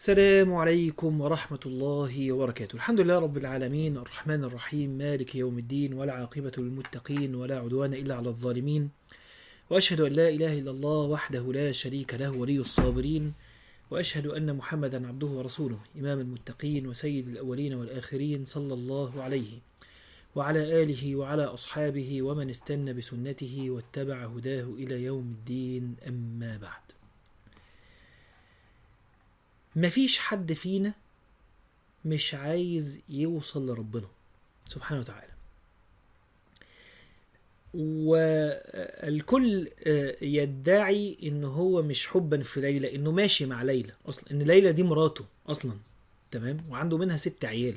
السلام عليكم ورحمة الله وبركاته الحمد لله رب العالمين الرحمن الرحيم مالك يوم الدين ولا عاقبة للمتقين ولا عدوان إلا على الظالمين وأشهد أن لا إله إلا الله وحده لا شريك له ولي الصابرين وأشهد أن محمدا عبده ورسوله إمام المتقين وسيد الأولين والآخرين صلى الله عليه وعلى آله وعلى أصحابه ومن استنى بسنته واتبع هداه إلى يوم الدين أما بعد مفيش حد فينا مش عايز يوصل لربنا سبحانه وتعالى والكل يدعي ان هو مش حبا في ليلى انه ماشي مع ليلى اصلا ان ليلى دي مراته اصلا تمام وعنده منها ست عيال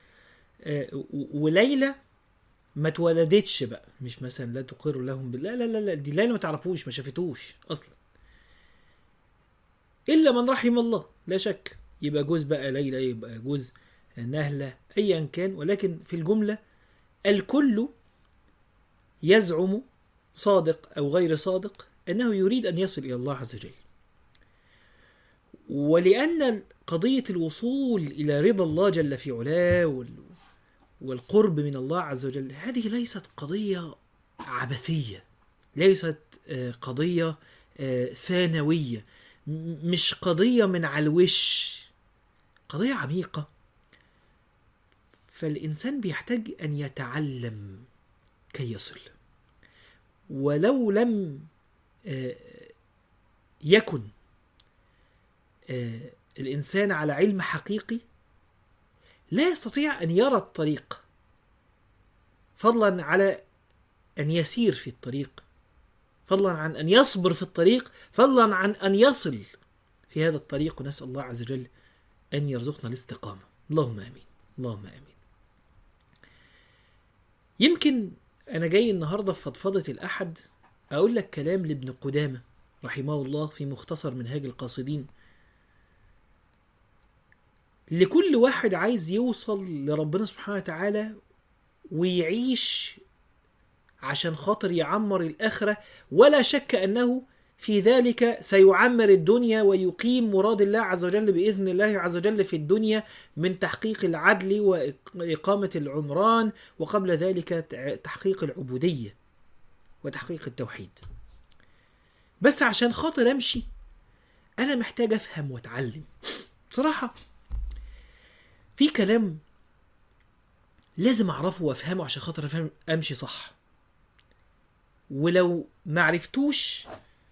وليلى ما اتولدتش بقى مش مثلا لا تقر لهم بالله لا لا لا دي ليلى ما تعرفوش ما شافتوش اصلا الا من رحم الله لا شك يبقى جوز بقى ليلى يبقى جوز نهله ايا كان ولكن في الجمله الكل يزعم صادق او غير صادق انه يريد ان يصل الى الله عز وجل ولان قضيه الوصول الى رضا الله جل في علاه والقرب من الله عز وجل هذه ليست قضيه عبثيه ليست قضيه ثانويه مش قضية من على الوش قضية عميقة فالإنسان بيحتاج أن يتعلم كي يصل ولو لم يكن الإنسان على علم حقيقي لا يستطيع أن يرى الطريق فضلا على أن يسير في الطريق فضلا عن أن يصبر في الطريق فضلا عن أن يصل في هذا الطريق ونسأل الله عز وجل أن يرزقنا الاستقامة اللهم آمين اللهم آمين يمكن أنا جاي النهاردة في فضفضة الأحد أقول لك كلام لابن قدامة رحمه الله في مختصر منهاج القاصدين لكل واحد عايز يوصل لربنا سبحانه وتعالى ويعيش عشان خاطر يعمر الآخرة ولا شك أنه في ذلك سيعمر الدنيا ويقيم مراد الله عز وجل بإذن الله عز وجل في الدنيا من تحقيق العدل وإقامة العمران وقبل ذلك تحقيق العبودية وتحقيق التوحيد بس عشان خاطر أمشي أنا محتاج أفهم وأتعلم بصراحة في كلام لازم أعرفه وأفهمه عشان خاطر أفهم أمشي صح ولو معرفتوش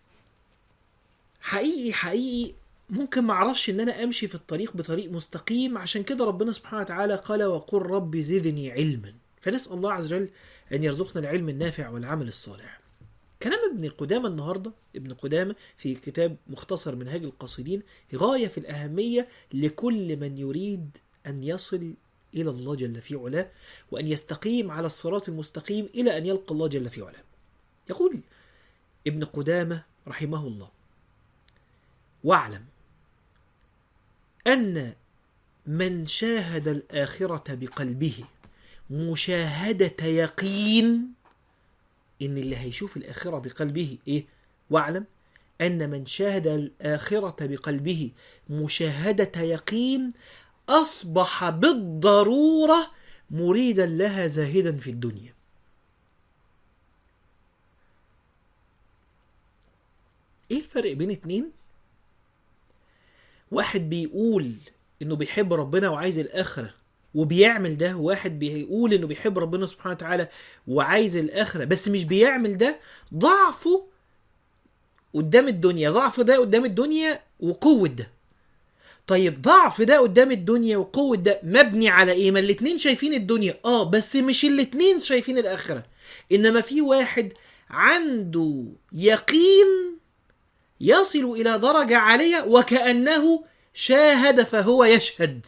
حقيقي حقيقي ممكن ما اعرفش ان انا امشي في الطريق بطريق مستقيم عشان كده ربنا سبحانه وتعالى قال وقل رب زدني علما فنسال الله عز وجل ان يرزقنا العلم النافع والعمل الصالح كلام ابن قدامة النهاردة ابن قدامة في كتاب مختصر منهاج القاصدين غاية في الأهمية لكل من يريد أن يصل إلى الله جل في علاه وأن يستقيم على الصراط المستقيم إلى أن يلقى الله جل في علاه يقول ابن قدامة رحمه الله واعلم أن من شاهد الآخرة بقلبه مشاهدة يقين إن اللي هيشوف الآخرة بقلبه إيه واعلم أن من شاهد الآخرة بقلبه مشاهدة يقين أصبح بالضرورة مريدا لها زاهدا في الدنيا ايه الفرق بين اتنين واحد بيقول انه بيحب ربنا وعايز الاخره وبيعمل ده واحد بيقول انه بيحب ربنا سبحانه وتعالى وعايز الاخره بس مش بيعمل ده ضعفه قدام الدنيا ضعف ده قدام الدنيا وقوه ده طيب ضعف ده قدام الدنيا وقوه ده مبني على ايه ما الاتنين شايفين الدنيا اه بس مش الاتنين شايفين الاخره انما في واحد عنده يقين يصل إلى درجة عالية وكأنه شاهد فهو يشهد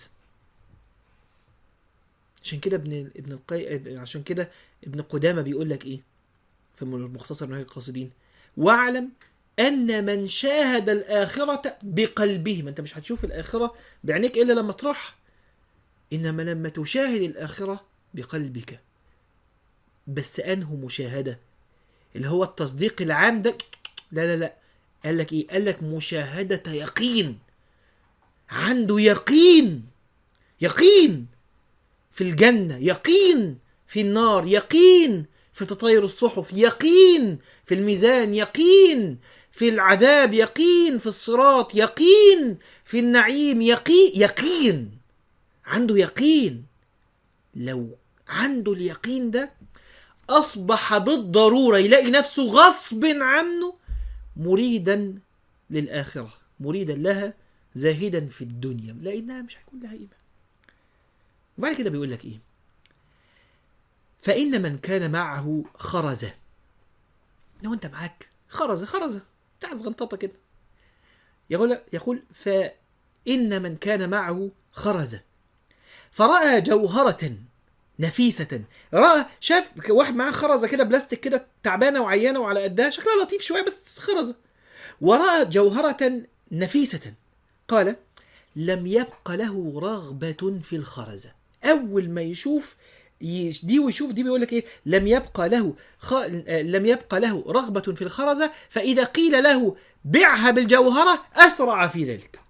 عشان كده ابن ابن القي عشان كده ابن قدامة بيقول لك ايه في المختصر منهج القاصدين واعلم ان من شاهد الاخرة بقلبه ما انت مش هتشوف الاخرة بعينيك الا لما تروح انما لما تشاهد الاخرة بقلبك بس انه مشاهدة اللي هو التصديق العام ده لا لا لا قال لك ايه قال لك مشاهدة يقين عنده يقين يقين في الجنة يقين في النار يقين في تطاير الصحف يقين في الميزان يقين في العذاب يقين في الصراط يقين في النعيم يقين يقين عنده يقين لو عنده اليقين ده أصبح بالضرورة يلاقي نفسه غصب عنه مريدا للآخرة مريدا لها زاهدا في الدنيا لأنها مش هيكون لها قيمة وبعد كده بيقول لك إيه فإن من كان معه خرزة لو أنت معاك خرزة خرزة بتاع صغنططة كده يقول يقول فإن من كان معه خرزة فرأى جوهرة نفيسة رأى شاف واحد معاه خرزة كده بلاستيك كده تعبانة وعيانة وعلى قدها شكلها لطيف شوية بس خرزة ورأى جوهرة نفيسة قال لم يبق له رغبة في الخرزة أول ما يشوف يش- دي ويشوف دي بيقول لك ايه لم يبقى له خ... آه، لم يبقى له رغبة في الخرزة فإذا قيل له بعها بالجوهرة أسرع في ذلك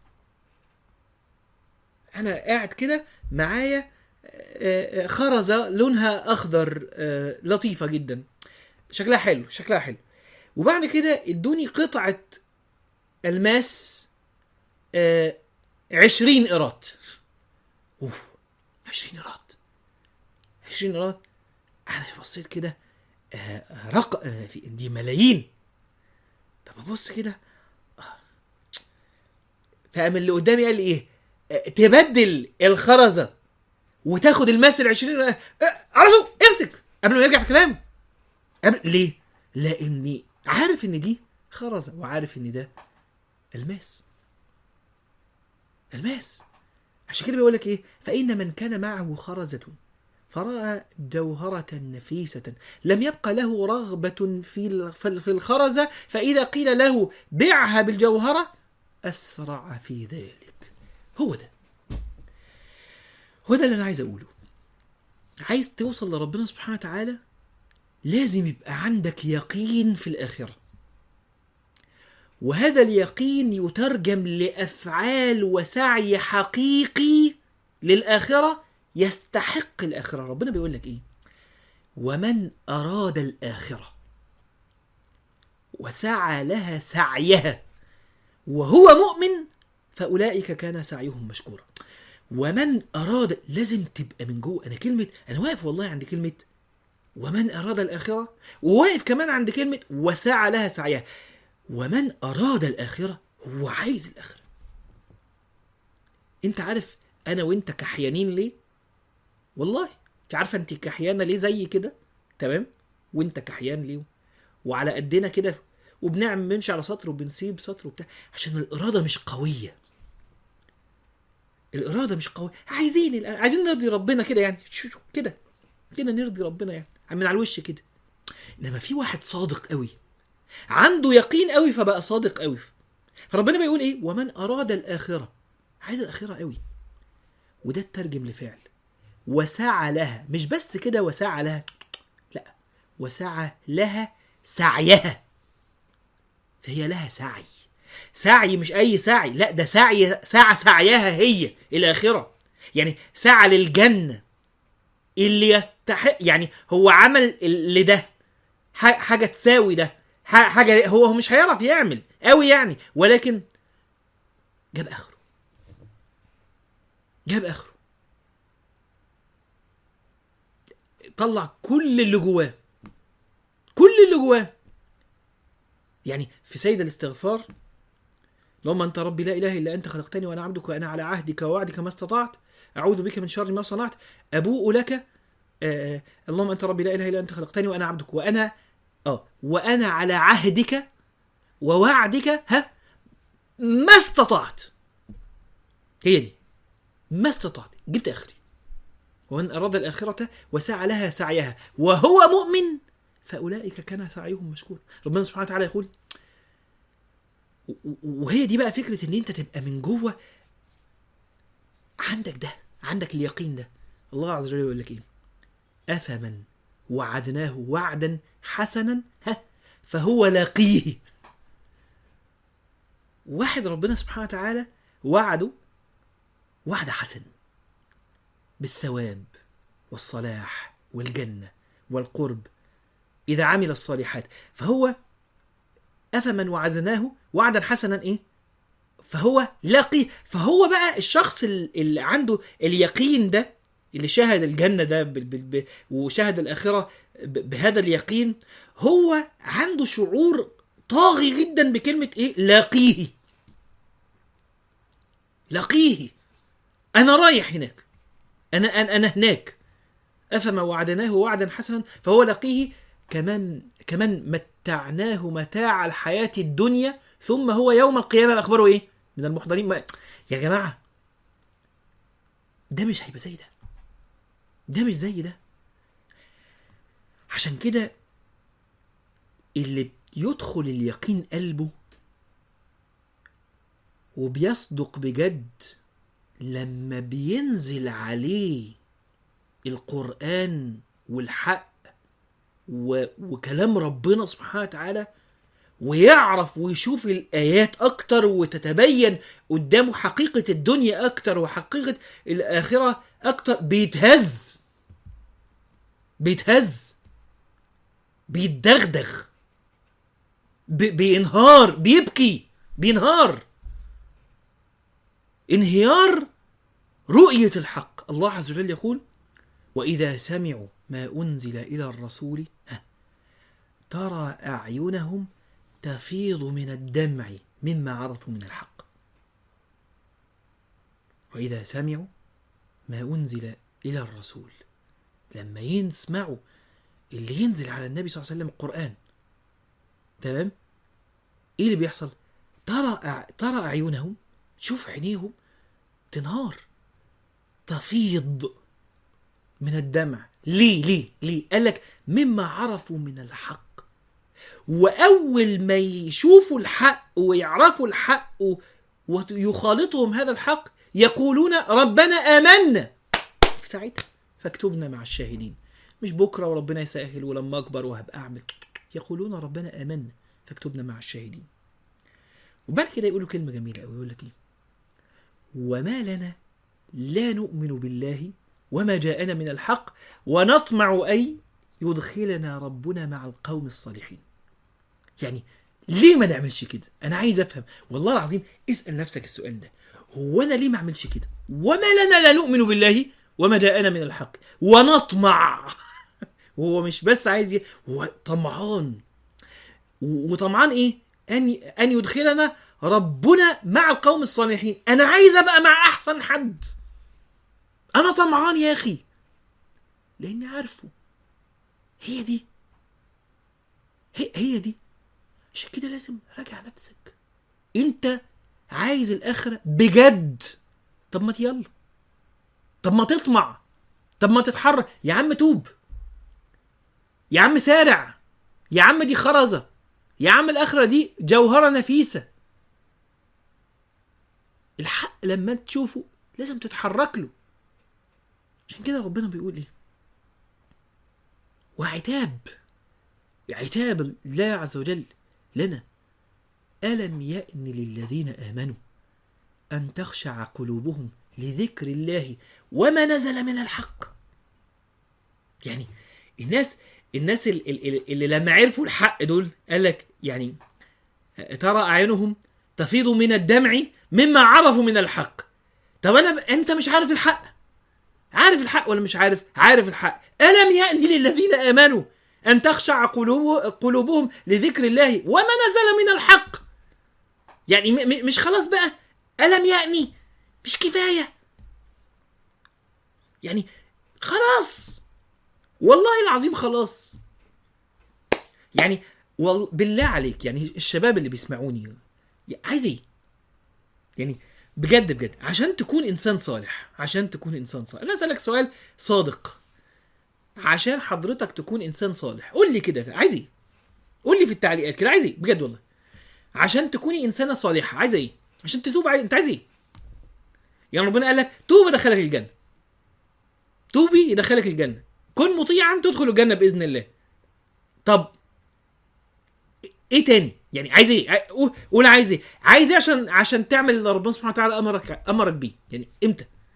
أنا قاعد كده معايا آه، آه، خرزة لونها أخضر آه، لطيفة جدا شكلها حلو شكلها حلو وبعد كده ادوني قطعة الماس آه، عشرين قيراط اوف عشرين قيراط عشرين قيراط انا بصيت كده آه، رق آه، في دي ملايين فببص كده آه. فقام اللي قدامي قال لي ايه آه، تبدل الخرزه وتاخد الماس ال 20 آه، آه، على طول امسك قبل ما يرجع في كلام قبل ليه؟ لاني عارف ان دي خرزه وعارف ان ده الماس الماس عشان كده بيقول لك ايه فان من كان معه خرزه فراى جوهره نفيسه لم يبق له رغبه في ال- في في الخرزه فاذا قيل له بعها بالجوهره اسرع في ذلك هو ده هو ده اللي انا عايز اقوله عايز توصل لربنا سبحانه وتعالى لازم يبقى عندك يقين في الاخره وهذا اليقين يترجم لافعال وسعي حقيقي للاخره يستحق الاخره ربنا بيقول لك ايه ومن اراد الاخره وسعى لها سعيها وهو مؤمن فاولئك كان سعيهم مشكورا ومن اراد لازم تبقى من جوه انا كلمه انا واقف والله عند كلمه ومن اراد الاخره وواقف كمان عند كلمه وسعى لها سعيها ومن اراد الاخره هو عايز الاخره انت عارف انا وانت كحيانين ليه والله انت عارفه انت كحيانه ليه زي كده تمام وانت كحيان ليه وعلى قدنا كده وبنعمل بنمشي على سطر وبنسيب سطر وبتاع عشان الاراده مش قويه الاراده مش قويه عايزين الآن- عايزين نرضي ربنا كده يعني شو- شو- كده كده نرضي ربنا يعني من على الوش كده انما في واحد صادق قوي عنده يقين قوي فبقى صادق قوي فربنا بيقول ايه ومن اراد الاخره عايز الاخره قوي وده الترجم لفعل وسعى لها مش بس كده وسعى لها لا وسعى لها سعيها فهي لها سعي سعي مش اي سعي لا ده سعي سعى سعيها هي الاخره يعني سعى للجنه اللي يستحق يعني هو عمل اللي ده ح- حاجه تساوي ده ح- حاجه هو هو مش هيعرف يعمل قوي يعني ولكن جاب اخره جاب اخره طلع كل اللي جواه كل اللي جواه يعني في سيد الاستغفار اللهم انت ربي لا اله الا انت خلقتني وانا عبدك وانا على عهدك ووعدك ما استطعت اعوذ بك من شر ما صنعت ابوء لك آه اللهم انت ربي لا اله الا انت خلقتني وانا عبدك وانا اه وانا على عهدك ووعدك ها ما استطعت هي دي ما استطعت جبت اخري ومن اراد الاخره وسعى لها سعيها وهو مؤمن فاولئك كان سعيهم مشكورا ربنا سبحانه وتعالى يقول و- و- وهي دي بقى فكره ان انت تبقى من جوه عندك ده عندك اليقين ده الله عز وجل يقول لك ايه افمن وعدناه وعدا حسنا ها فهو لاقيه واحد ربنا سبحانه وتعالى وعده وعد حسن بالثواب والصلاح والجنة والقرب إذا عمل الصالحات فهو أفمن وعدناه وعدا حسنا إيه فهو لاقيه فهو بقى الشخص ال- اللي عنده اليقين ده اللي شاهد الجنة ده بال- بال- ب- وشاهد الآخرة ب- بهذا اليقين هو عنده شعور طاغي جدا بكلمة إيه لاقيه لاقيه أنا رايح هناك أنا أنا, أنا هناك أفما وعدناه وعدا حسنا فهو لقيه كمان كمان متعناه متاع الحياة الدنيا ثم هو يوم القيامة أخباره إيه؟ من المحضرين ما... يا جماعة ده مش هيبقى زي ده ده مش زي ده عشان كده اللي يدخل اليقين قلبه وبيصدق بجد لما بينزل عليه القرآن والحق و... وكلام ربنا سبحانه وتعالى ويعرف ويشوف الآيات أكتر وتتبين قدامه حقيقة الدنيا أكتر وحقيقة الآخرة أكتر بيتهز بيتهز بيتدغدغ ب... بينهار بيبكي بينهار انهيار رؤية الحق الله عز وجل يقول وإذا سمعوا ما أنزل إلى الرسول ها ترى أعينهم تفيض من الدمع مما عرفوا من الحق وإذا سمعوا ما أنزل إلى الرسول لما يسمعوا اللي ينزل على النبي صلى الله عليه وسلم القرآن تمام إيه اللي بيحصل ترى أع- ترى أعينهم شوف عينيهم تنهار تفيض من الدمع ليه ليه ليه قال لك مما عرفوا من الحق واول ما يشوفوا الحق ويعرفوا الحق ويخالطهم هذا الحق يقولون ربنا امنا في ساعتها فاكتبنا مع الشاهدين مش بكره وربنا يسهل ولما اكبر وهبقى اعمل يقولون ربنا امنا فاكتبنا مع الشاهدين وبعد كده يقولوا كلمه جميله قوي يقول لك ايه وما لنا لا نؤمن بالله وما جاءنا من الحق ونطمع أن يدخلنا ربنا مع القوم الصالحين يعني ليه ما نعملش كده انا عايز افهم والله العظيم اسال نفسك السؤال ده هو انا ليه ما اعملش كده وما لنا لا نؤمن بالله وما جاءنا من الحق ونطمع وهو مش بس عايز ي... هو طمعان و- وطمعان ايه ان ان يدخلنا ربنا مع القوم الصالحين انا عايز ابقى مع احسن حد انا طمعان يا اخي لاني عارفه هي دي هي, هي دي عشان كده لازم راجع نفسك انت عايز الاخره بجد طب ما يلا طب ما تطمع طب ما تتحرك يا عم توب يا عم سارع يا عم دي خرزه يا عم الاخره دي جوهره نفيسه الحق لما تشوفه لازم تتحرك له عشان كده ربنا بيقول ايه وعتاب عتاب الله عز وجل لنا ألم يأن للذين آمنوا أن تخشع قلوبهم لذكر الله وما نزل من الحق يعني الناس الناس ال- ال- ال- اللي لما عرفوا الحق دول قال لك يعني ترى أعينهم تفيض من الدمع مما عرفوا من الحق طب أنا ب... أنت مش عارف الحق عارف الحق ولا مش عارف عارف الحق ألم يأن للذين آمنوا أن تخشع قلوب قلوبهم لذكر الله وما نزل من الحق يعني م- م- مش خلاص بقى ألم يعني مش كفاية يعني خلاص والله العظيم خلاص يعني وال... بالله عليك يعني الشباب اللي بيسمعوني عايز ايه يعني بجد بجد عشان تكون انسان صالح عشان تكون انسان صالح انا اسالك سؤال صادق عشان حضرتك تكون انسان صالح قول لي كده عايز ايه قول لي في التعليقات كده عايز ايه بجد والله عشان تكوني انسانه صالحه عايزه ايه عشان تتوب عايز... انت عايز ايه يعني ربنا قال لك توب يدخلك الجنه توبي يدخلك الجنه كن مطيعا تدخل الجنه باذن الله طب ايه تاني يعني عايز ايه عاي- قول عايز ايه عايز ايه عشان عشان تعمل اللي ربنا سبحانه وتعالى امرك امرك بيه يعني امتى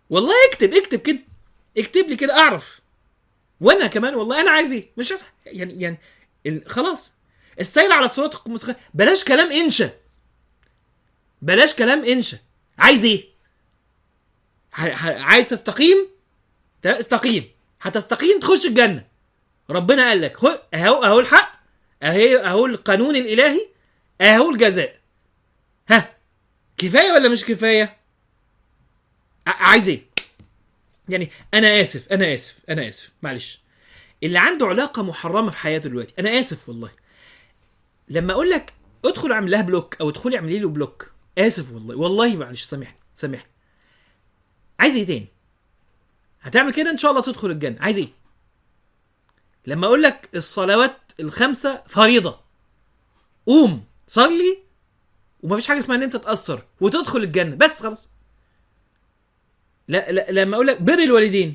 والله اكتب اكتب كده اكتب لي كده اعرف وانا كمان والله انا عايز ايه مش عايز يعني يعني ال... خلاص السير على الصراط المستقيم بلاش كلام انشا بلاش كلام انشا عايز ايه ح... ح... عايز تستقيم تا- استقيم هتستقيم تخش الجنه ربنا قال لك هو- اهو اهو الحق اهي اهو القانون الالهي اهو الجزاء ها كفايه ولا مش كفايه ع- عايز ايه يعني انا اسف انا اسف انا اسف معلش اللي عنده علاقه محرمه في حياته دلوقتي انا اسف والله لما اقول لك ادخل اعمل لها بلوك او ادخلي اعملي له بلوك اسف والله والله معلش سامحني سامحني عايز ايه تاني هتعمل كده ان شاء الله تدخل الجنه عايز ايه لما اقول لك الصلوات الخمسه فريضه قوم صلي ومفيش حاجه اسمها ان انت تاثر وتدخل الجنه بس خلاص لا, لا لما اقول لك بر الوالدين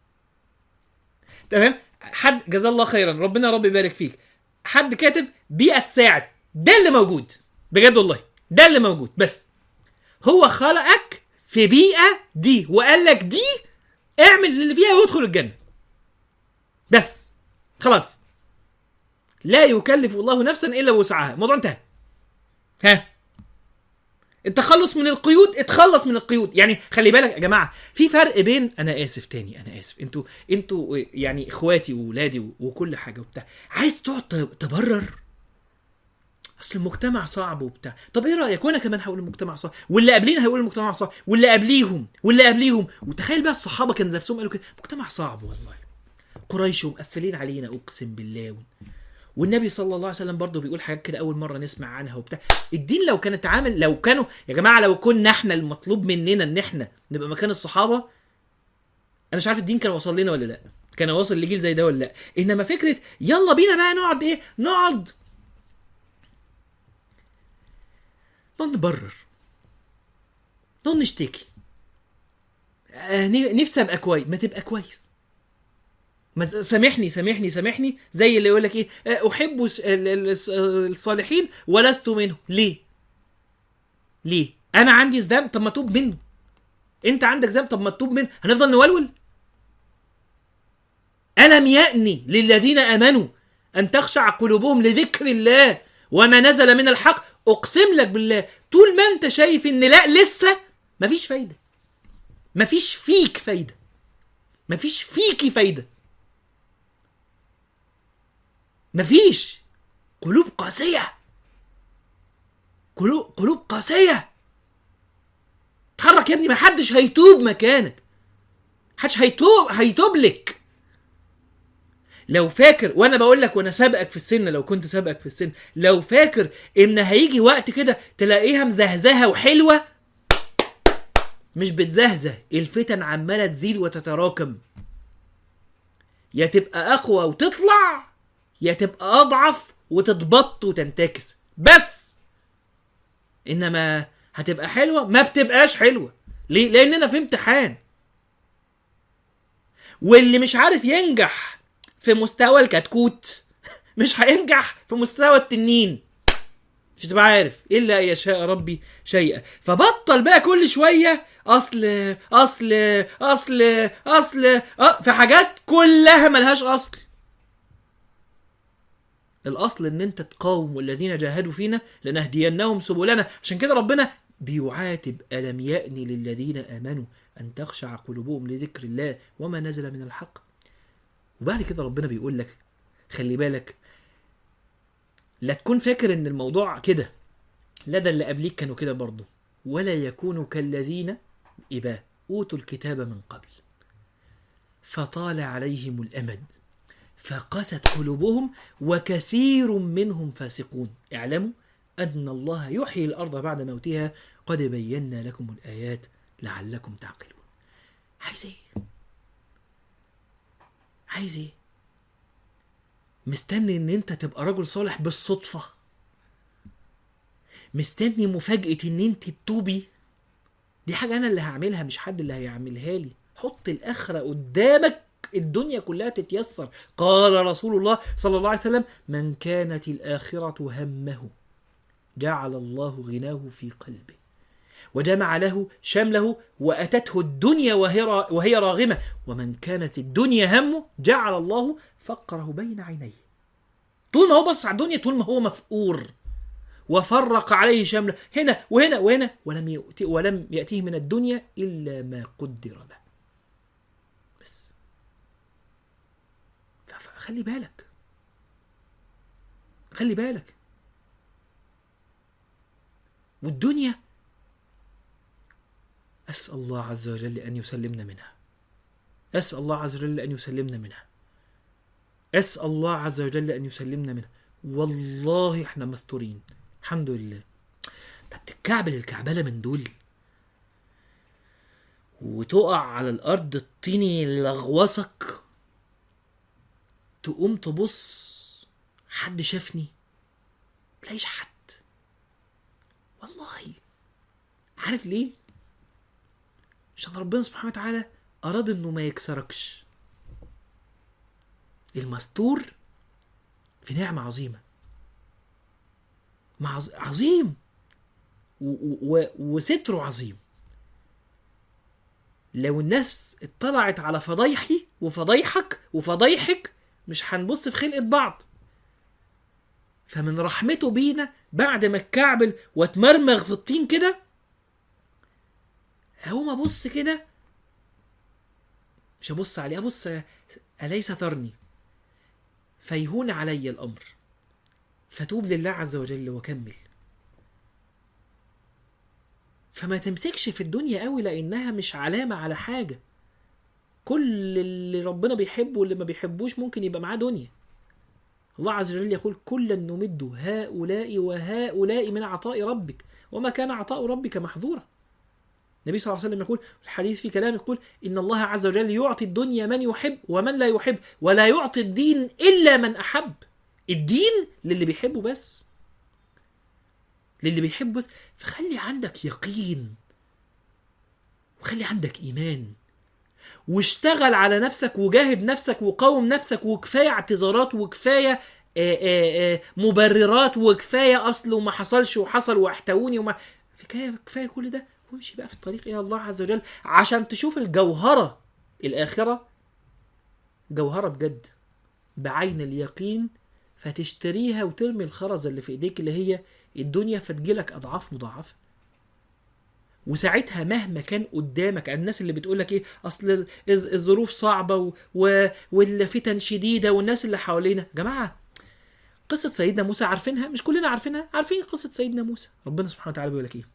تمام حد جزاه الله خيرا ربنا يا رب يبارك فيك حد كاتب بيئه تساعد ده اللي موجود بجد والله ده اللي موجود بس هو خلقك في بيئه دي وقال لك دي اعمل اللي فيها وادخل الجنه بس خلاص لا يكلف الله نفسا الا وسعها الموضوع انتهى ها التخلص من القيود اتخلص من القيود يعني خلي بالك يا جماعه في فرق بين انا اسف تاني انا اسف انتوا انتوا يعني اخواتي واولادي و- وكل حاجه وبتاع عايز تقعد ت- تبرر اصل المجتمع صعب وبتاع طب ايه رايك وانا كمان هقول المجتمع صعب واللي قبلينا هيقول المجتمع صعب واللي قبليهم واللي قبليهم وتخيل بقى الصحابه كان نفسهم قالوا كده مجتمع صعب والله قريش ومقفلين علينا اقسم بالله والنبي صلى الله عليه وسلم برضه بيقول حاجات كده اول مره نسمع عنها وبتاع الدين لو كان اتعامل لو كانوا يا جماعه لو كنا احنا المطلوب مننا ان احنا نبقى مكان الصحابه انا مش عارف الدين كان وصل لنا ولا لا كان واصل لجيل زي ده ولا لا انما فكره يلا بينا بقى نقعد ايه نقعد نقعد نبرر نقعد نشتكي آه، نفسي ابقى كويس ما تبقى كويس ما ز- سامحني سامحني سامحني زي اللي يقول لك ايه آه، احب الس- ال- ال- الس- الصالحين ولست منهم ليه ليه انا عندي ذنب طب ما توب منه انت عندك ذنب طب ما تتوب منه هنفضل نولول الم يأني للذين امنوا ان تخشع قلوبهم لذكر الله وما نزل من الحق اقسم لك بالله طول ما انت شايف ان لا لسه مفيش فايده مفيش فيك فايده مفيش فيكي فايده مفيش قلوب قاسية قلوب قلوب قاسية اتحرك يا ابني ما حدش هيتوب مكانك محدش هيتوب هيتوب لك لو فاكر وانا بقول لك وانا سابقك في السن لو كنت سابقك في السن لو فاكر ان هيجي وقت كده تلاقيها مزهزهه وحلوه مش بتزهزه الفتن عماله تزيد وتتراكم يا تبقى اقوى وتطلع يا تبقى اضعف وتتبط وتنتكس بس انما هتبقى حلوه ما بتبقاش حلوه ليه لاننا في امتحان واللي مش عارف ينجح في مستوى الكتكوت مش هينجح في مستوى التنين مش تبقى عارف الا ان يشاء ربي شيئا فبطل بقى كل شويه اصل اصل اصل اصل أ... في حاجات كلها ملهاش اصل الاصل ان انت تقاوم والذين جاهدوا فينا لنهدينهم سبلنا عشان كده ربنا بيعاتب الم يأن للذين امنوا ان تخشع قلوبهم لذكر الله وما نزل من الحق وبعد كده ربنا بيقول لك خلي بالك لا تكون فاكر ان الموضوع كده لا ده اللي قبليك كانوا كده برضه ولا يكونوا كالذين إبا أوتوا الكتاب من قبل فطال عليهم الأمد فقست قلوبهم وكثير منهم فاسقون اعلموا أن الله يحيي الأرض بعد موتها قد بينا لكم الآيات لعلكم تعقلون عايز ايه عايز ايه مستني ان انت تبقى رجل صالح بالصدفة مستني مفاجأة ان انت تتوبي دي حاجة انا اللي هعملها مش حد اللي هيعملها لي حط الاخرة قدامك الدنيا كلها تتيسر قال رسول الله صلى الله عليه وسلم من كانت الآخرة همه جعل الله غناه في قلبه وجمع له شمله وأتته الدنيا وهي را- وهي راغمة ومن كانت الدنيا همه جعل الله فقره بين عينيه طول ما هو بص على الدنيا طول ما هو مفقور وفرق عليه شمله هنا وهنا وهنا ولم يؤتي ولم يأتيه من الدنيا إلا ما قدر له بس فخلي بالك خلي بالك والدنيا أسأل الله عز وجل أن يسلمنا منها أسأل الله عز وجل أن يسلمنا منها أسأل الله عز وجل أن يسلمنا منها والله احنا مستورين الحمد لله طب تتكعبل الكعبلة من دول وتقع على الأرض الطيني يلغوصك تقوم تبص حد شافني تلاقيش حد والله عارف ليه عشان ربنا سبحانه وتعالى أراد إنه ما يكسركش المستور في نعمة عظيمة مع عظ- عظيم و- و- وستره عظيم لو الناس اطلعت على فضايحي وفضايحك وفضايحك مش هنبص في خلقة بعض فمن رحمته بينا بعد ما اتكعبل واتمرمغ في الطين كده هقوم ابص كده مش ابص عليه ابص اليس ترني فيهون علي الامر فتوب لله عز وجل وكمل فما تمسكش في الدنيا قوي لانها مش علامه على حاجه كل اللي ربنا بيحبه واللي ما بيحبوش ممكن يبقى معاه دنيا الله عز وجل يقول كلا نمد هؤلاء وهؤلاء من عطاء ربك وما كان عطاء ربك محظورا النبي صلى الله عليه وسلم يقول الحديث في كلام يقول إن الله عز وجل يعطي الدنيا من يحب ومن لا يحب ولا يعطي الدين إلا من أحب الدين للي بيحبه بس للي بيحبه بس فخلي عندك يقين وخلي عندك إيمان واشتغل على نفسك وجاهد نفسك وقاوم نفسك وكفاية اعتذارات وكفاية آه، آه، آه، مبررات وكفاية أصل وما حصلش وحصل واحتووني وما كفاية كفاية كل ده وامشي بقى في الطريق إلى الله عز وجل عشان تشوف الجوهرة الآخرة جوهرة بجد بعين اليقين فتشتريها وترمي الخرز اللي في ايديك اللي هي الدنيا فتجيلك اضعاف مضاعفه وساعتها مهما كان قدامك الناس اللي بتقول لك ايه اصل الز- الظروف صعبه و... و... والفتن شديده والناس اللي حوالينا جماعه قصه سيدنا موسى عارفينها مش كلنا عارفينها عارفين قصه سيدنا موسى ربنا سبحانه وتعالى بيقول لك ايه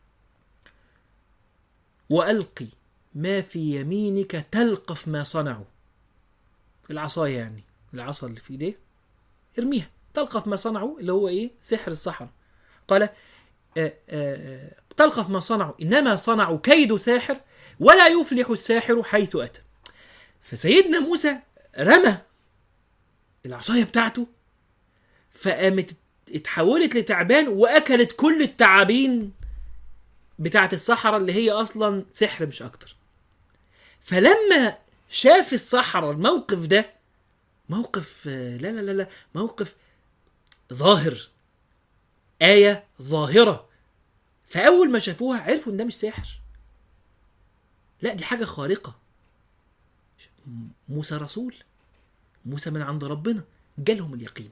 والقي ما في يمينك تلقف ما صنعوا العصايه يعني العصا اللي في ايديه ارميها تلقف ما صنعوا اللي هو ايه سحر السحر قال آه، آه، آه، تلقف ما صنعوا انما صنعوا كيد ساحر ولا يفلح الساحر حيث اتى فسيدنا موسى رمى العصايه بتاعته فقامت اتحولت لتعبان واكلت كل التعابين بتاعت الصحراء اللي هي اصلا سحر مش اكتر فلما شاف الصحراء الموقف ده موقف آه، لا لا لا لا موقف ظاهر آية ظاهرة فأول ما شافوها عرفوا إن ده مش سحر لا دي حاجة خارقة موسى رسول موسى من عند ربنا جالهم اليقين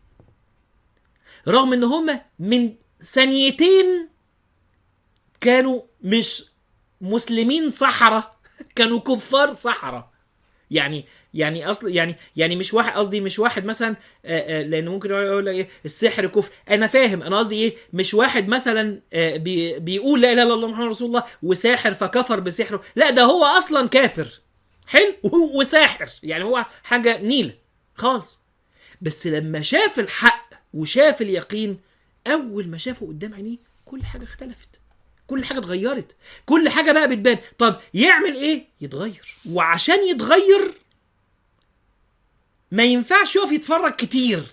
رغم ان هما من ثانيتين كانوا مش مسلمين صحراء كانوا كفار صحراء يعني يعني اصل يعني يعني مش واحد قصدي مش واحد مثلا آه، آه، لان ممكن يقول لك ايه السحر كفر انا فاهم انا قصدي ايه مش واحد مثلا آه، بي بيقول لا اله الا الله محمد رسول الله وساحر فكفر بسحره لا ده هو اصلا كافر حلو وهو- وساحر يعني هو حاجه نيله خالص بس لما شاف الحق وشاف اليقين اول ما شافه قدام عينيه كل حاجه اختلفت كل حاجه اتغيرت كل حاجه بقى بتبان طب يعمل ايه يتغير وعشان يتغير ما ينفعش يقف يتفرج كتير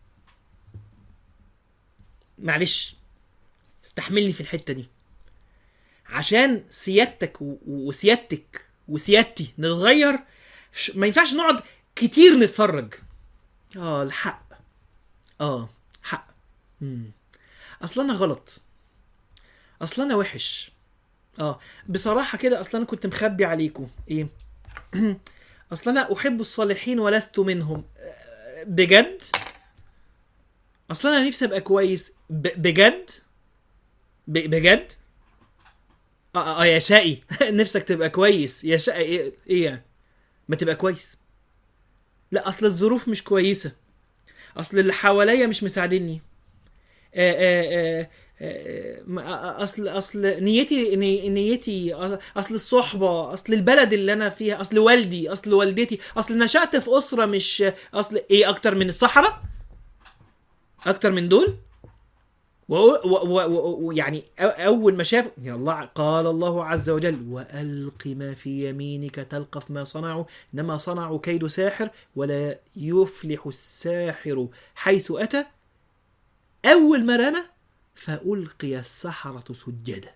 معلش استحملني في الحته دي عشان سيادتك و- وسيادتك وسيادتي نتغير ش- ما ينفعش نقعد كتير نتفرج اه الحق اه حق مم. اصل انا غلط اصل انا وحش اه بصراحه كده اصل انا كنت مخبي عليكم ايه اصل انا احب الصالحين ولست منهم آه، بجد اصل انا نفسي ابقى كويس ب- بجد ب- بجد اه, آه يا شقي نفسك تبقى كويس يا شقي ايه, إيه يعني ما تبقى كويس لا اصل الظروف مش كويسه اصل اللي حواليا مش مساعديني آه، آه، آه، آه، ما- اصل اصل نيتي ني- نيتي اصل الصحبه اصل البلد اللي انا فيها اصل والدي اصل والدتي اصل نشأت في اسره مش اصل ايه اكتر من الصحراء اكتر من دول و- و- و- و- ويعني أو- اول ما شاف يا الله قال الله عز وجل والق ما في يمينك تلقف ما صنعوا انما صنعوا كيد ساحر ولا يفلح الساحر حيث اتى اول ما رمى فالقي السحره سجدا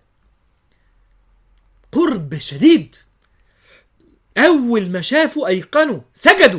قرب شديد اول ما شافوا ايقنوا سجدوا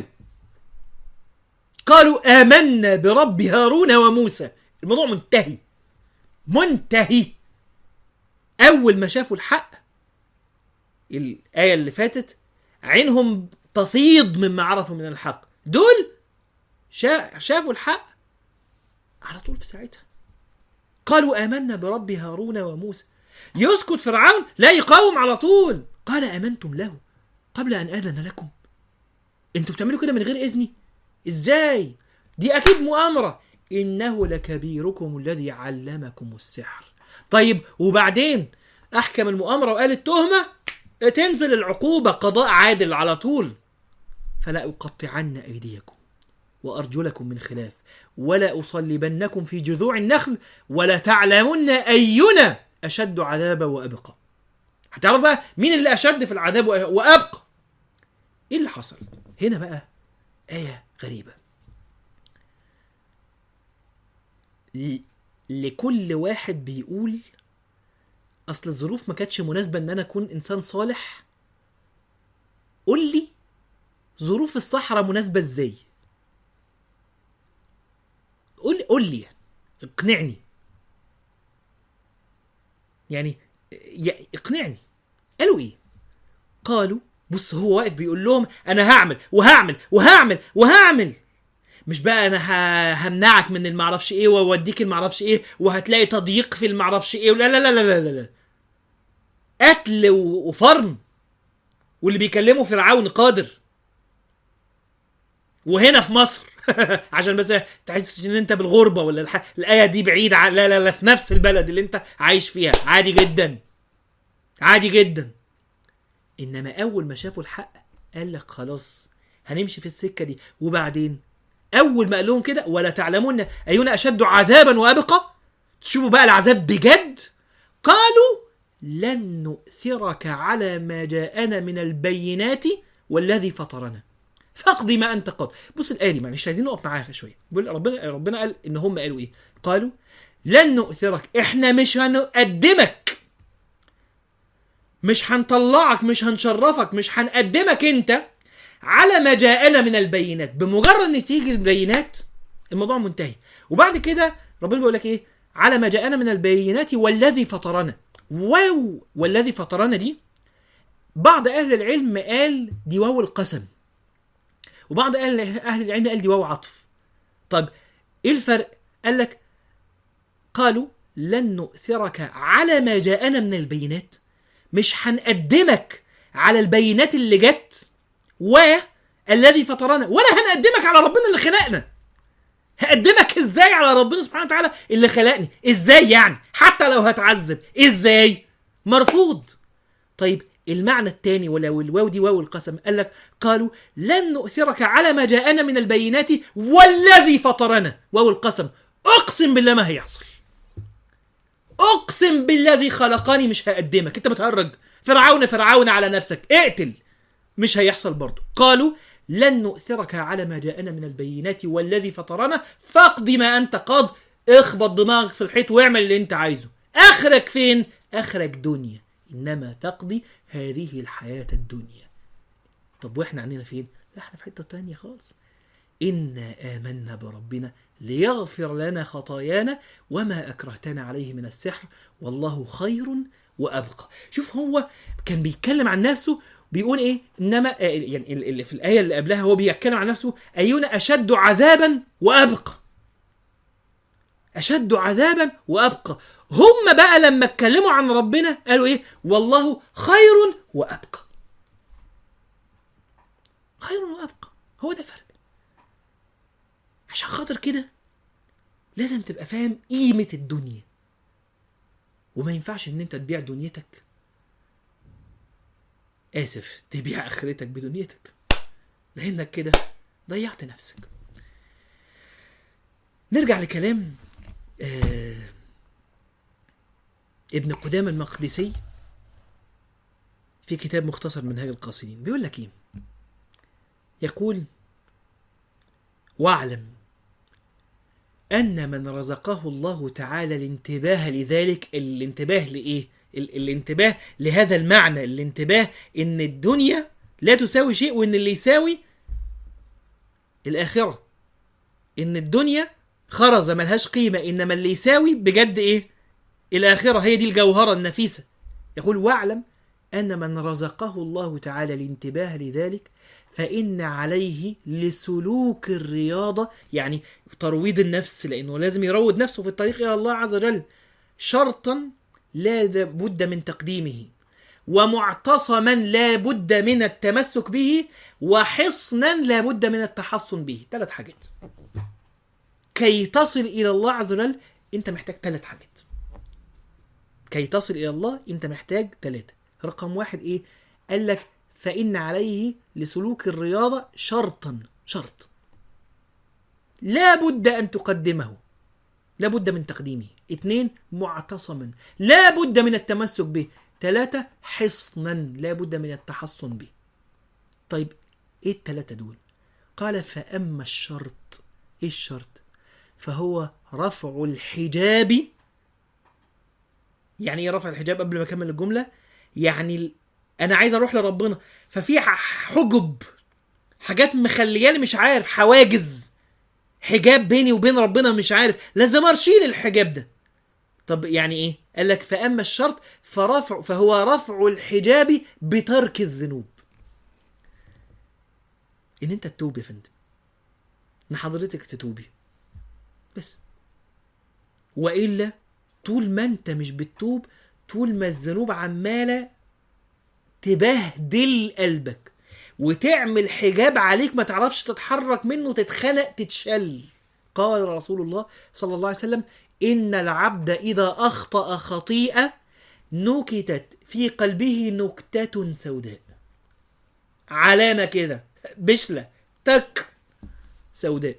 قالوا امنا برب هارون وموسى الموضوع منتهي منتهي اول ما شافوا الحق الايه اللي فاتت عينهم تفيض مما عرفوا من الحق دول شا... شافوا الحق على طول في ساعتها قالوا آمنا برب هارون وموسى يسكت فرعون لا يقاوم على طول قال آمنتم له قبل أن آذن لكم انتوا بتعملوا كده من غير إذني ازاي دي أكيد مؤامرة إنه لكبيركم الذي علمكم السحر طيب وبعدين أحكم المؤامرة وقال التهمة تنزل العقوبة قضاء عادل على طول فلا أقطعن أيديكم وأرجلكم من خلاف ولا أصلبنكم في جذوع النخل ولا تعلمن أينا أشد عذابا وأبقى هتعرف بقى مين اللي أشد في العذاب وأ- وأبقى إيه اللي حصل هنا بقى آية غريبة ل- لكل واحد بيقول أصل الظروف ما كانتش مناسبة إن أنا أكون إنسان صالح قول لي ظروف الصحراء مناسبة إزاي قول قول لي اقنعني يعني يا- اقنعني قالوا ايه قالوا بص هو واقف بيقول لهم انا هعمل وهعمل وهعمل وهعمل مش بقى انا ه- همنعك من المعرفش ايه واوديك المعرفش ايه وهتلاقي تضييق في المعرفش ايه لا لا لا لا لا لا, لا. قتل و- وفرم واللي بيكلموا فرعون قادر وهنا في مصر عشان بس تحس ان انت بالغربه ولا الح... الايه دي بعيده عن... لا لا لا في نفس البلد اللي انت عايش فيها عادي جدا عادي جدا انما اول ما شافوا الحق قال لك خلاص هنمشي في السكه دي وبعدين اول ما قال لهم كده ولا تعلمون اينا اشد عذابا وابقى تشوفوا بقى العذاب بجد قالوا لن نؤثرك على ما جاءنا من البينات والذي فطرنا فاقض ما انت قاض بص الايه دي معلش عايزين نقف معاها شويه بيقول ربنا ربنا قال ان هم قالوا ايه قالوا لن نؤثرك احنا مش هنقدمك مش هنطلعك مش هنشرفك مش هنقدمك انت على ما جاءنا من البينات بمجرد ان تيجي البينات الموضوع منتهي وبعد كده ربنا بيقول لك ايه على ما جاءنا من البينات والذي فطرنا واو والذي فطرنا دي بعض اهل العلم قال دي واو القسم وبعض اهل اهل العلم قال دي واو عطف طب ايه الفرق قال لك قالوا لن نؤثرك على ما جاءنا من البينات مش هنقدمك على البينات اللي جت والذي فطرنا ولا هنقدمك على ربنا اللي خلقنا هقدمك ازاي على ربنا سبحانه وتعالى اللي خلقني ازاي يعني حتى لو هتعذب ازاي مرفوض طيب المعنى الثاني ولو الواو دي واو القسم قال لك قالوا لن نؤثرك على ما جاءنا من البينات والذي فطرنا واو القسم اقسم بالله ما هيحصل اقسم بالذي خلقني مش هقدمك انت بتهرج فرعون فرعون على نفسك اقتل مش هيحصل برضه قالوا لن نؤثرك على ما جاءنا من البينات والذي فطرنا فاقض ما انت قاض اخبط دماغك في الحيط واعمل اللي انت عايزه اخرك فين اخرك دنيا انما تقضي هذه الحياة الدنيا طب واحنا عندنا فين لا احنا في حتة تانية خالص إنا آمنا بربنا ليغفر لنا خطايانا وما أكرهتنا عليه من السحر والله خير وأبقى شوف هو كان بيتكلم عن نفسه بيقول ايه انما آه، يعني اللي في الايه اللي قبلها هو بيتكلم عن نفسه اينا اشد عذابا وابقى اشد عذابا وابقى هم بقى لما اتكلموا عن ربنا قالوا ايه والله خير وابقى خير وابقى هو ده الفرق عشان خاطر كده لازم تبقى فاهم قيمة الدنيا وما ينفعش ان انت تبيع دنيتك اسف تبيع اخرتك بدنيتك لانك كده ضيعت نفسك نرجع لكلام آه ابن قدامة المقدسي في كتاب مختصر منهاج القاصدين بيقول لك ايه يقول واعلم أن من رزقه الله تعالى الانتباه لذلك الانتباه لإيه؟ ال- الانتباه لهذا المعنى الانتباه إن الدنيا لا تساوي شيء وإن اللي يساوي الآخرة إن الدنيا خرزة ملهاش قيمة إنما اللي يساوي بجد إيه؟ الآخرة هي دي الجوهرة النفيسة يقول واعلم أن من رزقه الله تعالى الانتباه لذلك فإن عليه لسلوك الرياضة يعني ترويض النفس لأنه لازم يروض نفسه في الطريق إلى الله عز وجل شرطا لا بد من تقديمه ومعتصما لا بد من التمسك به وحصنا لا بد من التحصن به ثلاث حاجات كي تصل إلى الله عز وجل أنت محتاج ثلاث حاجات كي تصل إلى الله أنت محتاج ثلاثة رقم واحد إيه قال لك فإن عليه لسلوك الرياضة شرطا شرط لا بد أن تقدمه لا بد من تقديمه اثنين معتصما لا بد من التمسك به ثلاثة حصنا لا بد من التحصن به طيب ايه الثلاثة دول قال فأما الشرط ايه الشرط فهو رفع الحجاب يعني ايه رفع الحجاب قبل ما اكمل الجملة يعني ال- انا عايز اروح لربنا ففي ح- حجب حاجات مخلياني مش عارف حواجز حجاب بيني وبين ربنا مش عارف لازم ارشيل الحجاب ده طب يعني ايه قال لك فاما الشرط فرفع فهو رفع الحجاب بترك الذنوب ان انت تتوب يا فندم ان حضرتك تتوبي بس والا طول ما انت مش بتتوب طول ما الذنوب عماله تبهدل قلبك وتعمل حجاب عليك ما تعرفش تتحرك منه تتخنق تتشل قال رسول الله صلى الله عليه وسلم إن العبد إذا أخطأ خطيئة نكتت في قلبه نكتة سوداء علامة كده بشلة تك سوداء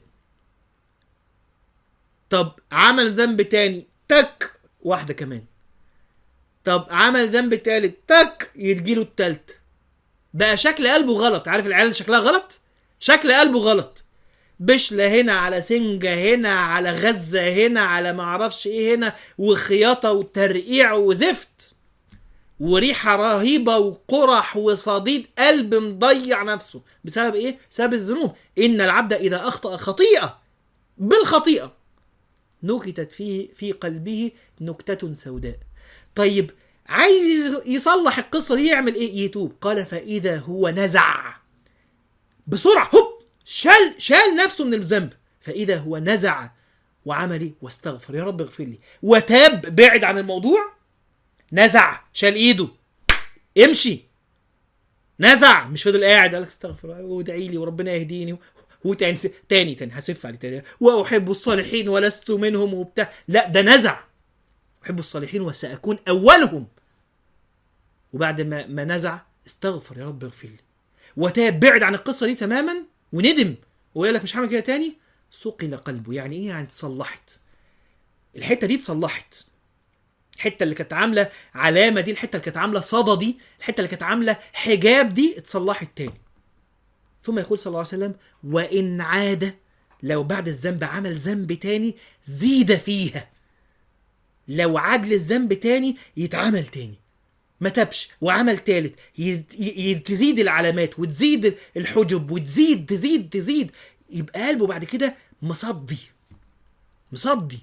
طب عمل ذنب تاني تك واحدة كمان طب عمل ذنب تالت تك يتجيله التالت بقى شكل قلبه غلط عارف العيال اللي شكلها غلط شكل قلبه غلط بشلة هنا على سنجة هنا على غزة هنا على معرفش ايه هنا وخياطة وترقيع وزفت وريحة رهيبة وقرح وصديد قلب مضيع نفسه بسبب ايه؟ بسبب الذنوب إن العبد إذا أخطأ خطيئة بالخطيئة نكتت في في قلبه نكتة سوداء طيب عايز يصلح القصة دي يعمل ايه؟ يتوب قال فإذا هو نزع بسرعة هوب شال شال نفسه من الذنب فإذا هو نزع وعمل ايه؟ واستغفر يا رب اغفر لي وتاب بعد عن الموضوع نزع شال ايده امشي نزع مش فضل قاعد قال لك استغفر وادعي لي وربنا يهديني هو تاني تاني تاني هسف عليه تاني واحب الصالحين ولست منهم وبتاع لا ده نزع احب الصالحين وساكون اولهم وبعد ما ما نزع استغفر يا رب اغفر لي وتاب بعد عن القصه دي تماما وندم وقال لك مش هعمل كده تاني صقل قلبه يعني ايه يعني اتصلحت الحته دي اتصلحت الحته اللي كانت عامله علامه دي الحته اللي كانت عامله صدى دي الحته اللي كانت عامله حجاب دي اتصلحت تاني ثم يقول صلى الله عليه وسلم وان عاد لو بعد الذنب عمل ذنب تاني زيد فيها لو عاد للذنب تاني يتعمل تاني ما تبش وعمل تالت ي- ي- تزيد العلامات وتزيد الحجب وتزيد تزيد تزيد يبقى قلبه بعد كده مصدي مصدي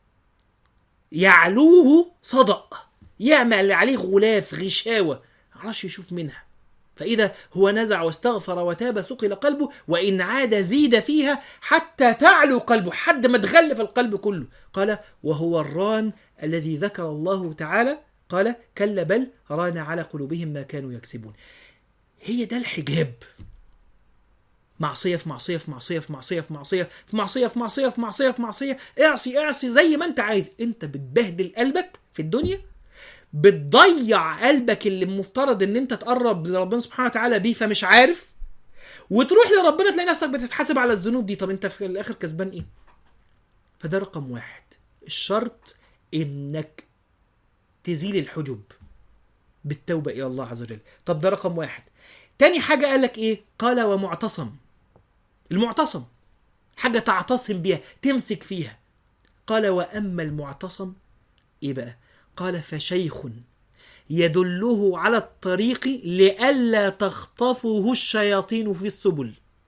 يعلوه صدأ يعمل عليه غلاف غشاوة معرفش يشوف منها فإذا هو نزع واستغفر وتاب سقل قلبه وإن عاد زيد فيها حتى تعلو قلبه حد ما تغلف القلب كله قال وهو الران الذي ذكر الله تعالى قال كلا بل ران على قلوبهم ما كانوا يكسبون هي ده الحجاب معصية في معصية في معصية في معصية في معصية في معصية في معصية في معصية في معصية اعصي اعصي زي ما انت عايز انت بتبهدل قلبك في الدنيا بتضيع قلبك اللي المفترض ان انت تقرب لربنا سبحانه وتعالى بيه فمش عارف وتروح لربنا تلاقي نفسك بتتحاسب على الذنوب دي طب انت في الاخر كسبان ايه فده رقم واحد الشرط انك تزيل الحجب بالتوبة إلى الله عز وجل طب ده رقم واحد تاني حاجة قال لك إيه قال ومعتصم المعتصم حاجة تعتصم بيها تمسك فيها قال وأما المعتصم إيه بقى قال فشيخ يدله على الطريق لئلا تخطفه الشياطين في السبل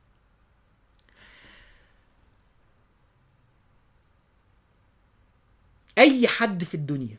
أي حد في الدنيا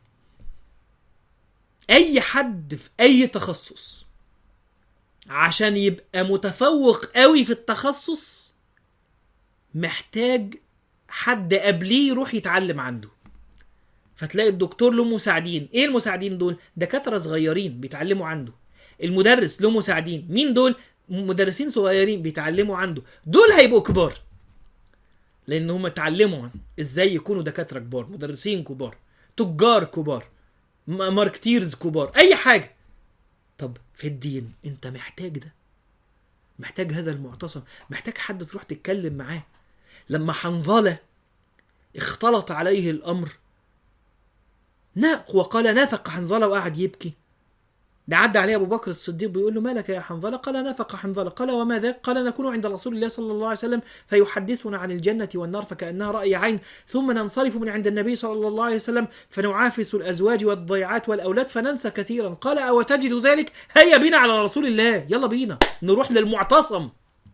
أي حد في أي تخصص عشان يبقى متفوق قوي في التخصص محتاج حد قبليه يروح يتعلم عنده فتلاقي الدكتور له مساعدين ايه المساعدين دول دكاتره صغيرين بيتعلموا عنده المدرس له مساعدين مين دول مدرسين صغيرين بيتعلموا عنده دول هيبقوا كبار لان هم اتعلموا ازاي يكونوا دكاتره كبار مدرسين كبار تجار كبار م- ماركتيرز كبار اي حاجه طب في الدين انت محتاج ده محتاج هذا المعتصم محتاج حد تروح تتكلم معاه لما حنظله اختلط عليه الامر ناق وقال نافق حنظله وقعد يبكي ده عدى عليه ابو بكر الصديق بيقول له مالك يا حنظله قال نافق حنظله قال وما ذاك قال نكون عند رسول الله صلى الله عليه وسلم فيحدثنا عن الجنه والنار فكانها راي عين ثم ننصرف من عند النبي صلى الله عليه وسلم فنعافس الازواج والضيعات والاولاد فننسى كثيرا قال او تجد ذلك هيا بنا على رسول الله يلا بينا نروح للمعتصم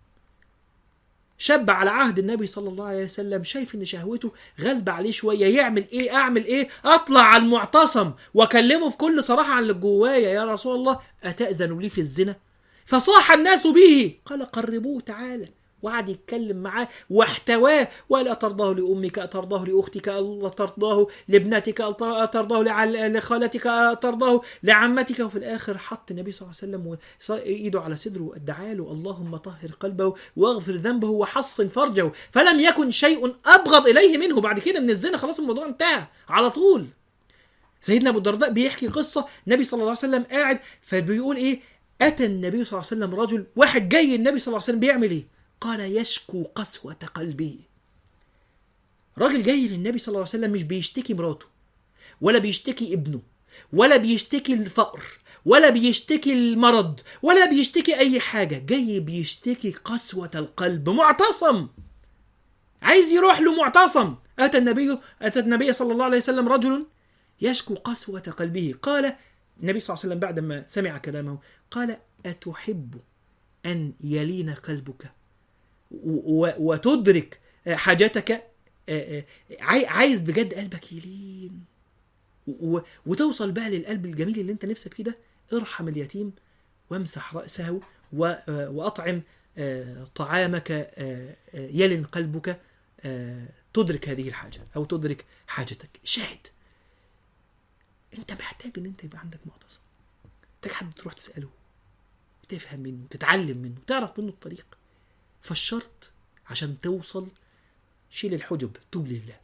شاب على عهد النبي صلى الله عليه وسلم شايف ان شهوته غالبة عليه شوية يعمل ايه اعمل ايه اطلع على المعتصم واكلمه بكل صراحة عن اللي جوايا يا رسول الله اتأذن لي في الزنا فصاح الناس به قال قربوه تعالى وقعد يتكلم معاه واحتواه ولا ترضاه لامك اترضاه لاختك الا ترضاه لابنتك اترضاه لعل- لخالتك اترضاه لعمتك وفي الاخر حط النبي صلى الله عليه وسلم وص- ايده على صدره وادعى له اللهم طهر قلبه واغفر ذنبه وحصن فرجه فلم يكن شيء ابغض اليه منه بعد كده من الزنا خلاص الموضوع انتهى على طول سيدنا ابو الدرداء بيحكي قصه النبي صلى الله عليه وسلم قاعد فبيقول ايه اتى النبي صلى الله عليه وسلم رجل واحد جاي النبي صلى الله عليه وسلم بيعمل ايه قال يشكو قسوة قلبه راجل جاي للنبي صلى الله عليه وسلم مش بيشتكي مراته ولا بيشتكي ابنه ولا بيشتكي الفقر ولا بيشتكي المرض ولا بيشتكي اي حاجة جاي بيشتكي قسوة القلب معتصم عايز يروح له معتصم اتى النبي اتى النبي صلى الله عليه وسلم رجل يشكو قسوة قلبه قال النبي صلى الله عليه وسلم بعد ما سمع كلامه قال أتحب أن يلين قلبك و- و- وتدرك حاجتك آه، آه، عاي- عايز بجد قلبك يلين و- وتوصل بقى للقلب الجميل اللي انت نفسك فيه ده ارحم اليتيم وامسح رأسه و- آه، وأطعم آه، طعامك آه، آه، يلن قلبك آه، تدرك هذه الحاجة أو تدرك حاجتك شاهد انت محتاج ان انت يبقى عندك معتصم محتاج حد تروح تسأله تفهم منه تتعلم منه تعرف منه الطريق فالشرط عشان توصل شيل الحجب توب لله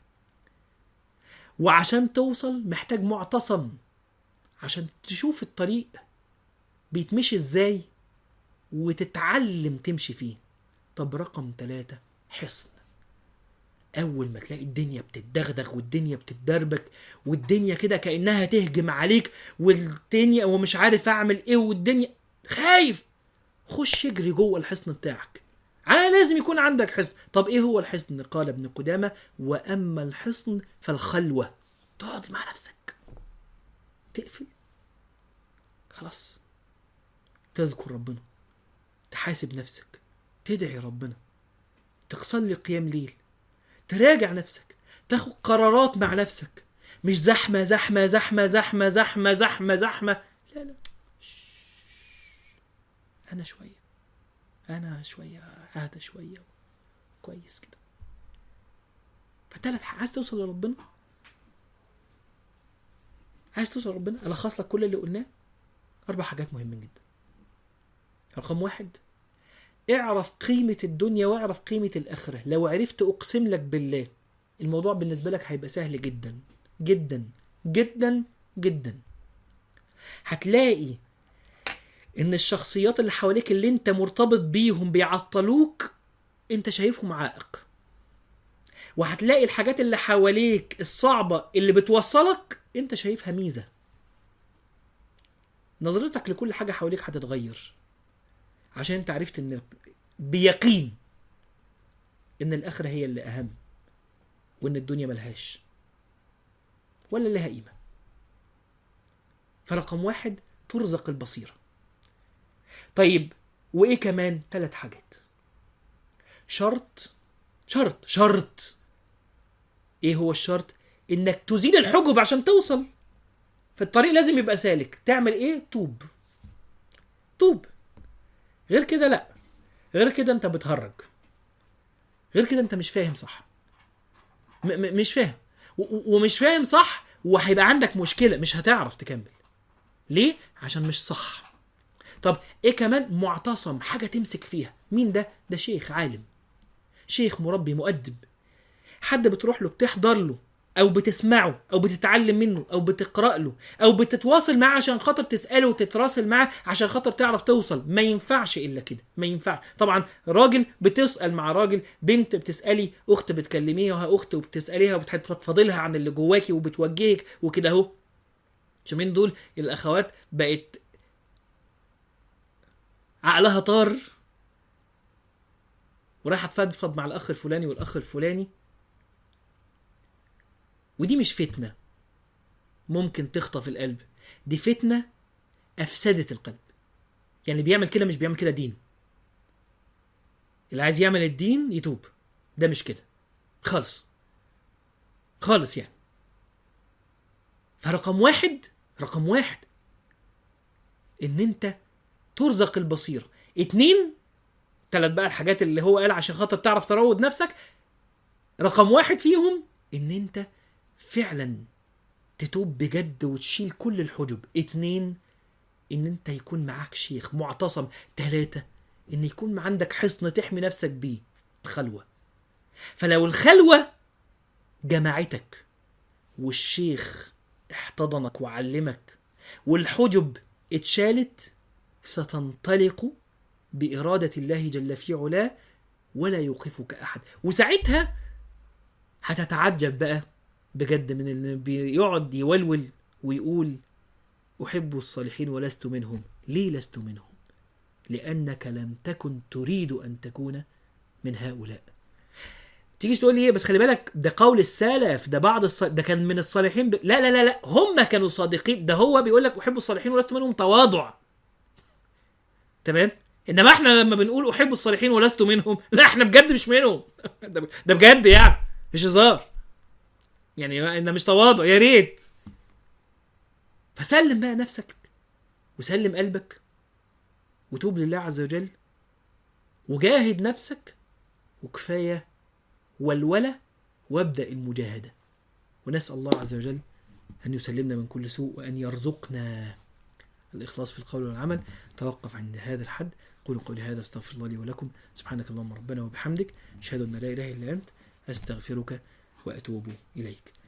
وعشان توصل محتاج معتصم عشان تشوف الطريق بيتمشي ازاي وتتعلم تمشي فيه طب رقم ثلاثة حصن أول ما تلاقي الدنيا بتتدغدغ والدنيا بتتدربك والدنيا كده كأنها تهجم عليك والدنيا ومش عارف أعمل إيه والدنيا خايف خش اجري جوه الحصن بتاعك آه لازم يكون عندك حصن طب ايه هو الحصن قال ابن قدامة واما الحصن فالخلوة تقعد مع نفسك تقفل خلاص تذكر ربنا تحاسب نفسك تدعي ربنا تصلي قيام ليل تراجع نفسك تاخد قرارات مع نفسك مش زحمة زحمة زحمة زحمة زحمة زحمة زحمة لا لا أنا شوية أنا شوية أهدى شوية كويس كده فتلات ح- عايز توصل لربنا عايز توصل لربنا ألخص لك كل اللي قلناه أربع حاجات مهمة جدا رقم واحد اعرف قيمة الدنيا واعرف قيمة الآخرة لو عرفت أقسم لك بالله الموضوع بالنسبة لك هيبقى سهل جدا جدا جدا جدا هتلاقي ان الشخصيات اللي حواليك اللي انت مرتبط بيهم بيعطلوك انت شايفهم عائق وهتلاقي الحاجات اللي حواليك الصعبة اللي بتوصلك انت شايفها ميزة نظرتك لكل حاجة حواليك هتتغير عشان انت عرفت ان بيقين ان الاخرة هي اللي اهم وان الدنيا ملهاش ولا لها قيمة فرقم واحد ترزق البصيرة طيب وايه كمان ثلاث حاجات شرط شرط شرط ايه هو الشرط انك تزيل الحجب عشان توصل فالطريق لازم يبقى سالك تعمل ايه توب توب غير كده لا غير كده انت بتهرج غير كده انت مش فاهم صح م- م- مش فاهم و- و- ومش فاهم صح وهيبقى عندك مشكله مش هتعرف تكمل ليه عشان مش صح طب ايه كمان معتصم حاجه تمسك فيها مين ده ده شيخ عالم شيخ مربي مؤدب حد بتروح له بتحضر له او بتسمعه او بتتعلم منه او بتقرا له او بتتواصل معاه عشان خاطر تساله وتتراسل معاه عشان خاطر تعرف توصل ما ينفعش الا كده ما ينفع طبعا راجل بتسال مع راجل بنت بتسالي اخت بتكلميها اخت وبتساليها وبتفضفضي لها عن اللي جواكي وبتوجهك وكده اهو عشان من دول الاخوات بقت عقلها طار ورايحه تفضفض مع الاخ الفلاني والاخ الفلاني ودي مش فتنه ممكن تخطف القلب دي فتنه افسدت القلب يعني اللي بيعمل كده مش بيعمل كده دين اللي عايز يعمل الدين يتوب ده مش كده خالص خالص يعني فرقم واحد رقم واحد ان انت ترزق البصيرة اتنين تلات بقى الحاجات اللي هو قال عشان خاطر تعرف تروض نفسك رقم واحد فيهم ان انت فعلا تتوب بجد وتشيل كل الحجب اتنين ان انت يكون معاك شيخ معتصم تلاتة ان يكون عندك حصن تحمي نفسك بيه خلوة فلو الخلوة جمعتك والشيخ احتضنك وعلمك والحجب اتشالت ستنطلق بإرادة الله جل في علاه ولا يوقفك أحد وساعتها هتتعجب بقى بجد من اللي بيقعد يولول ويقول أحب الصالحين ولست منهم ليه لست منهم لأنك لم تكن تريد أن تكون من هؤلاء تيجي تقول لي ايه بس خلي بالك ده قول السلف ده بعض الص... ده كان من الصالحين ب... لا لا لا لا هم كانوا صادقين ده هو بيقول لك احب الصالحين ولست منهم تواضع تمام انما احنا لما بنقول احب الصالحين ولست منهم لا احنا بجد مش منهم ده ده بجد يعني مش هزار يعني ان مش تواضع يا ريت فسلم بقى نفسك وسلم قلبك وتوب لله عز وجل وجاهد نفسك وكفايه والولى وابدأ المجاهدة ونسأل الله عز وجل أن يسلمنا من كل سوء وأن يرزقنا الإخلاص في القول والعمل توقف عند هذا الحد قولوا قولي هذا استغفر الله لي ولكم سبحانك اللهم ربنا وبحمدك أشهد أن لا إله إلا أنت أستغفرك وأتوب إليك